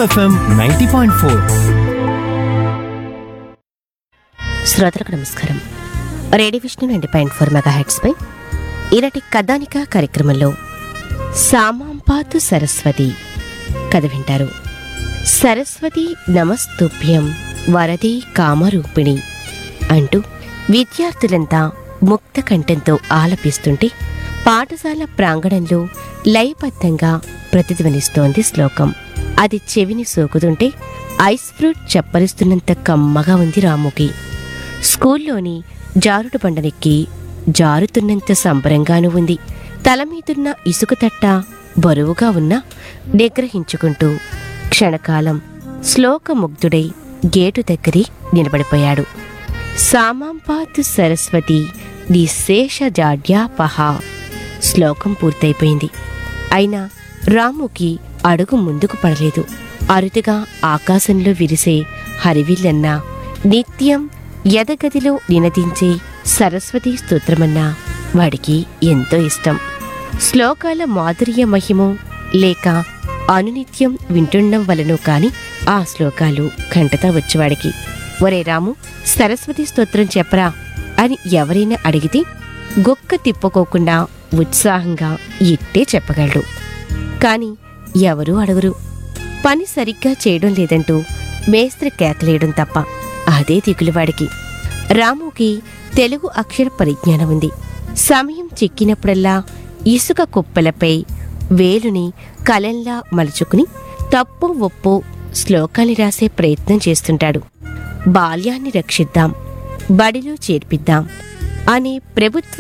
FM ninety point four శ్రోతలకు నమస్కారం radio Vishnu ninety point four mega హెడ్స్పై ఈనాటి కథానిక కార్యక్రమంలో సామాంపాతు సరస్వతి కథ వింటారు సరస్వతి నమస్తుభ్యం వరదే కామరూపిణి అంటూ విద్యార్థులంతా ముక్త కంఠంతో ఆలపిస్తుంటే పాఠశాల ప్రాంగణంలో లయబద్ధంగా ప్రతిధ్వనిస్తోంది శ్లోకం అది చెవిని సోకుతుంటే ఐస్ ఫ్రూట్ చప్పరిస్తున్నంత కమ్మగా ఉంది రాముకి స్కూల్లోని జారుడు బండనెక్కి జారుతున్నంత సంబరంగానూ ఉంది తల మీదున్న ఇసుక తట్ట బరువుగా ఉన్నా నిగ్రహించుకుంటూ క్షణకాలం శ్లోకముగ్ధుడై గేటు దగ్గరి నిలబడిపోయాడు సామాంపాతు సరస్వతి నీ శేష జాడ్యాపహ శ్లోకం పూర్తయిపోయింది అయినా రాముకి అడుగు ముందుకు పడలేదు అరుదుగా ఆకాశంలో విరిసే హరివిల్లన్నా నిత్యం ఎదగదిలో నినదించే సరస్వతి స్తోత్రమన్నా వాడికి ఎంతో ఇష్టం శ్లోకాల మాధుర్య మహిమో లేక అనునిత్యం వింటుండడం వలనో కాని ఆ శ్లోకాలు కంటతా వచ్చేవాడికి ఒరే రాము సరస్వతి స్తోత్రం చెప్పరా అని ఎవరైనా అడిగితే గొక్క తిప్పుకోకుండా ఉత్సాహంగా ఇట్టే చెప్పగలడు కాని ఎవరూ అడగరు పని సరిగ్గా చేయడం లేదంటూ మేస్త్రి కేకలేయడం తప్ప అదే దిగులువాడికి రాముకి తెలుగు అక్షర పరిజ్ఞానం ఉంది సమయం చిక్కినప్పుడల్లా ఇసుక కుప్పలపై వేలుని కలంలా మలుచుకుని తప్పు ఒప్పు శ్లోకాన్ని రాసే ప్రయత్నం చేస్తుంటాడు బాల్యాన్ని రక్షిద్దాం బడిలో చేర్పిద్దాం అనే ప్రభుత్వ